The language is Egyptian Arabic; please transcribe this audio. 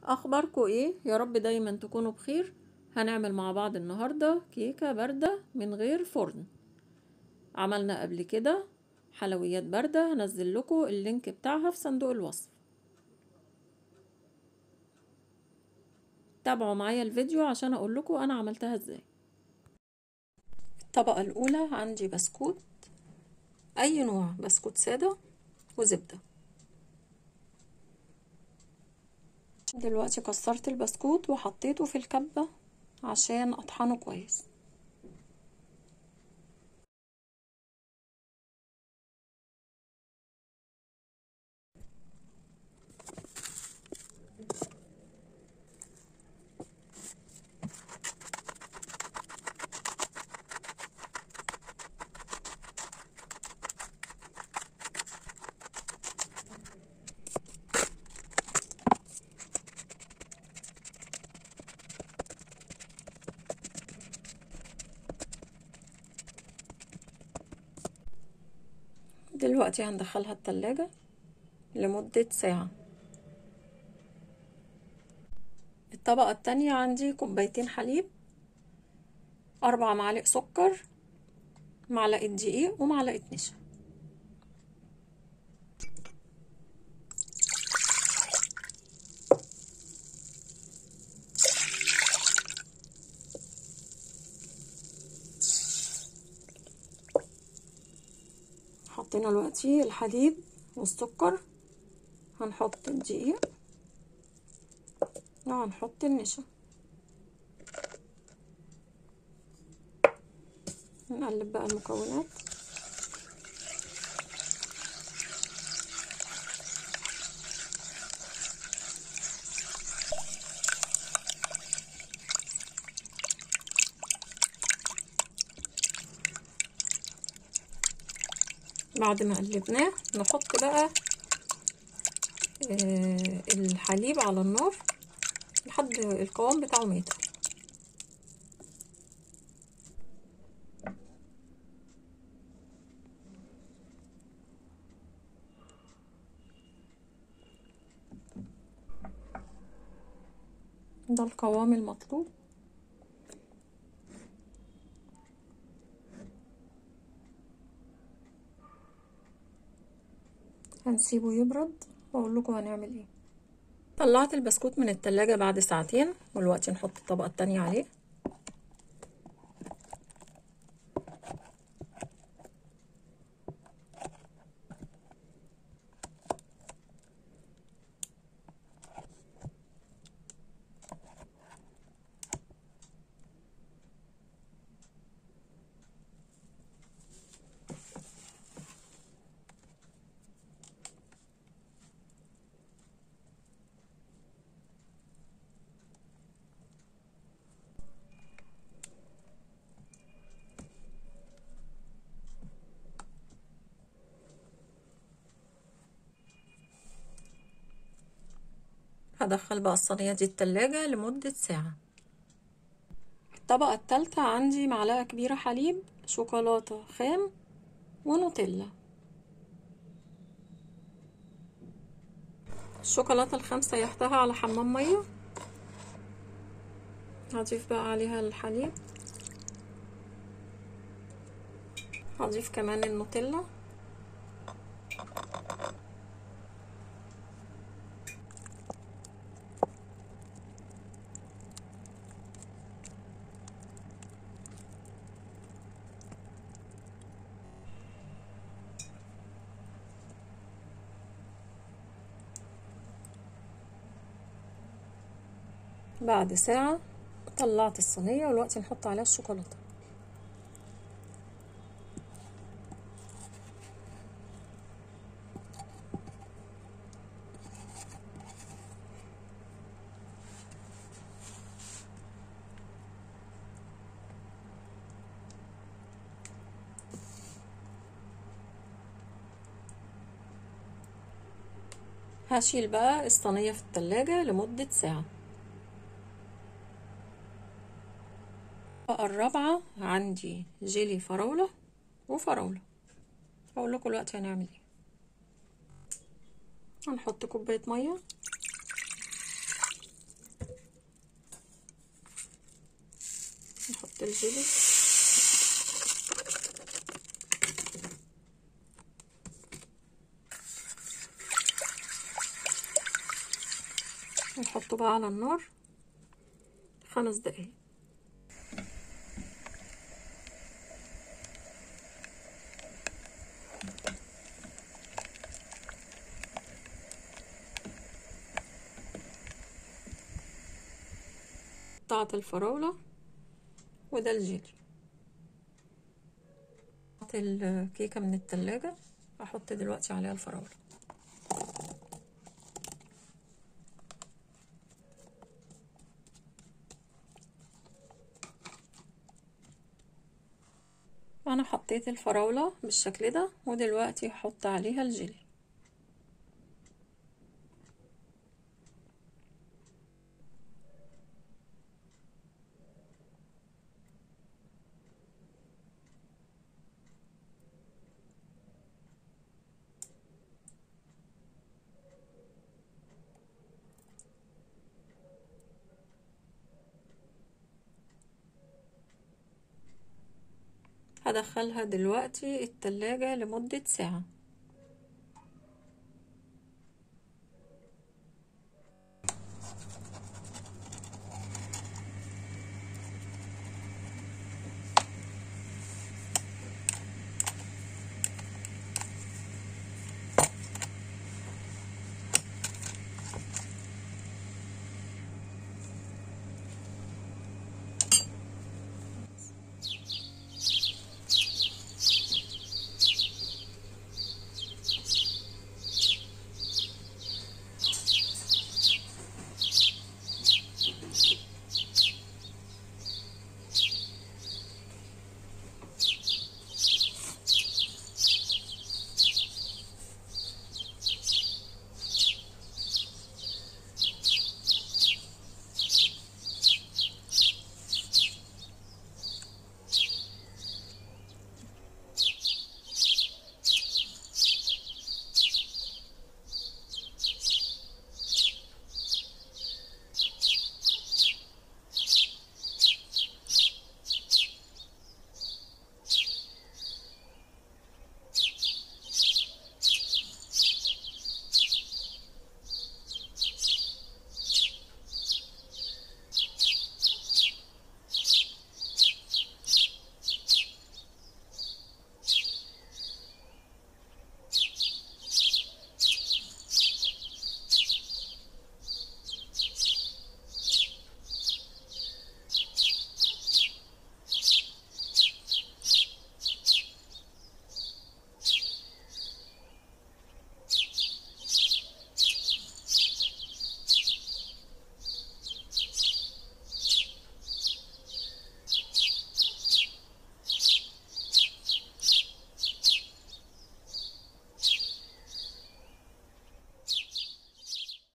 اخباركم ايه يا رب دايما تكونوا بخير هنعمل مع بعض النهارده كيكه بارده من غير فرن عملنا قبل كده حلويات بارده هنزل لكم اللينك بتاعها في صندوق الوصف تابعوا معايا الفيديو عشان اقول لكم انا عملتها ازاي الطبقه الاولى عندي بسكوت اي نوع بسكوت ساده وزبده دلوقتي كسرت البسكوت وحطيته في الكبة عشان اطحنه كويس دلوقتي هندخلها التلاجة لمدة ساعة الطبقة التانية عندي كوبايتين حليب أربع معالق سكر معلقة دقيق ومعلقة نشا حطينا دلوقتي الحليب والسكر هنحط الدقيق وهنحط النشا نقلب بقى المكونات بعد ما قلبناه نحط بقى آه الحليب على النار لحد القوام بتاعه ما يتقل ده القوام المطلوب هنسيبه يبرد واقول لكم هنعمل ايه طلعت البسكوت من التلاجة بعد ساعتين ودلوقتي نحط الطبقة التانية عليه هدخل بقى الصينية دي التلاجة لمدة ساعة الطبقة التالتة عندي معلقة كبيرة حليب شوكولاتة خام ونوتيلا الشوكولاتة الخام سيحتها على حمام مية هضيف بقى عليها الحليب هضيف كمان النوتيلا بعد ساعة طلعت الصينية والوقت نحط عليها الشوكولاتة هشيل بقى الصينية في التلاجة لمدة ساعة الطبقة الرابعة عندي جيلي فراولة وفراولة هقول لكم دلوقتي هنعمل ايه هنحط كوباية مية نحط الجيلي نحطه بقى على النار خمس دقايق قطعت الفراولة وده الجيلي احط الكيكة من التلاجة احط دلوقتي عليها الفراولة انا حطيت الفراولة بالشكل ده ودلوقتي هحط عليها الجيلي هدخلها دلوقتي التلاجة لمدة ساعة